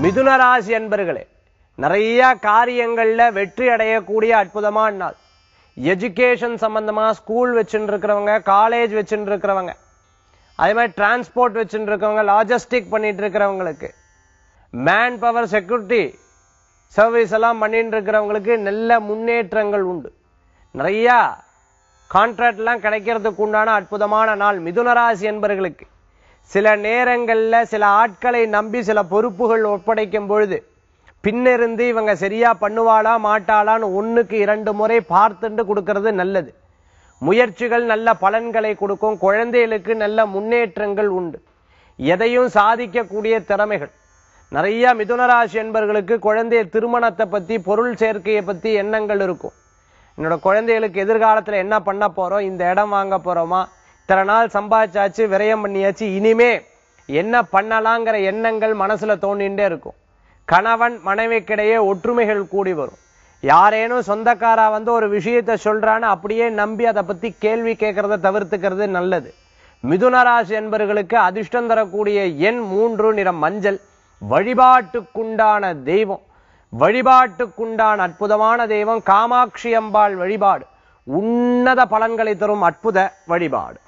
மிதுன ராசி அன்பர்களே நிறைய காரியங்கள்ல வெற்றி அடையக்கூடிய அற்புதமான நாள் எஜுகேஷன் சம்பந்தமா ஸ்கூல் வச்சுட்டு இருக்கிறவங்க காலேஜ் வச்சுட்டு இருக்கிறவங்க அதே மாதிரி டிரான்ஸ்போர்ட் வச்சுட்டு இருக்கிறவங்க லாஜிஸ்டிக் பண்ணிட்டு இருக்கிறவங்களுக்கு மேன் பவர் செக்யூரிட்டி சர்வீஸ் எல்லாம் பண்ணிட்டு இருக்கிறவங்களுக்கு நல்ல முன்னேற்றங்கள் உண்டு நிறைய கான்ட்ராக்ட் எல்லாம் கிடைக்கிறதுக்கு உண்டான அற்புதமான நாள் மிதுனராசி என்பவர்களுக்கு சில நேரங்கள்ல சில ஆட்களை நம்பி சில பொறுப்புகள் ஒப்படைக்கும் பொழுது பின்னிருந்து இவங்க சரியா பண்ணுவாளா மாட்டாளான்னு ஒண்ணுக்கு இரண்டு முறை பார்த்துட்டு கொடுக்கறது நல்லது முயற்சிகள் நல்ல பலன்களை கொடுக்கும் குழந்தைகளுக்கு நல்ல முன்னேற்றங்கள் உண்டு எதையும் சாதிக்கக்கூடிய திறமைகள் நிறைய மிதுனராசி என்பவர்களுக்கு குழந்தை திருமணத்தை பத்தி பொருள் சேர்க்கையை பத்தி எண்ணங்கள் இருக்கும் என்னோட குழந்தைகளுக்கு எதிர்காலத்துல என்ன பண்ண போறோம் இந்த இடம் வாங்க போறோமா இத்தனை நாள் சம்பாதிச்சாச்சு விரயம் பண்ணியாச்சு இனிமே என்ன பண்ணலாங்கிற எண்ணங்கள் மனசுல தோண்டிகிட்டே இருக்கும் கணவன் மனைவிக்கிடையே ஒற்றுமைகள் கூடி வரும் யாரேனும் சொந்தக்காரா வந்து ஒரு விஷயத்த சொல்றான்னு அப்படியே நம்பி அதை பத்தி கேள்வி கேட்கறத தவிர்த்துக்கிறது நல்லது மிதுன ராசி என்பவர்களுக்கு அதிர்ஷ்டம் தரக்கூடிய எண் மூன்று நிறம் மஞ்சள் வழிபாட்டுக்குண்டான தெய்வம் வழிபாட்டுக்குண்டான அற்புதமான தெய்வம் காமாட்சி அம்பாள் வழிபாடு உன்னத பலன்களை தரும் அற்புத வழிபாடு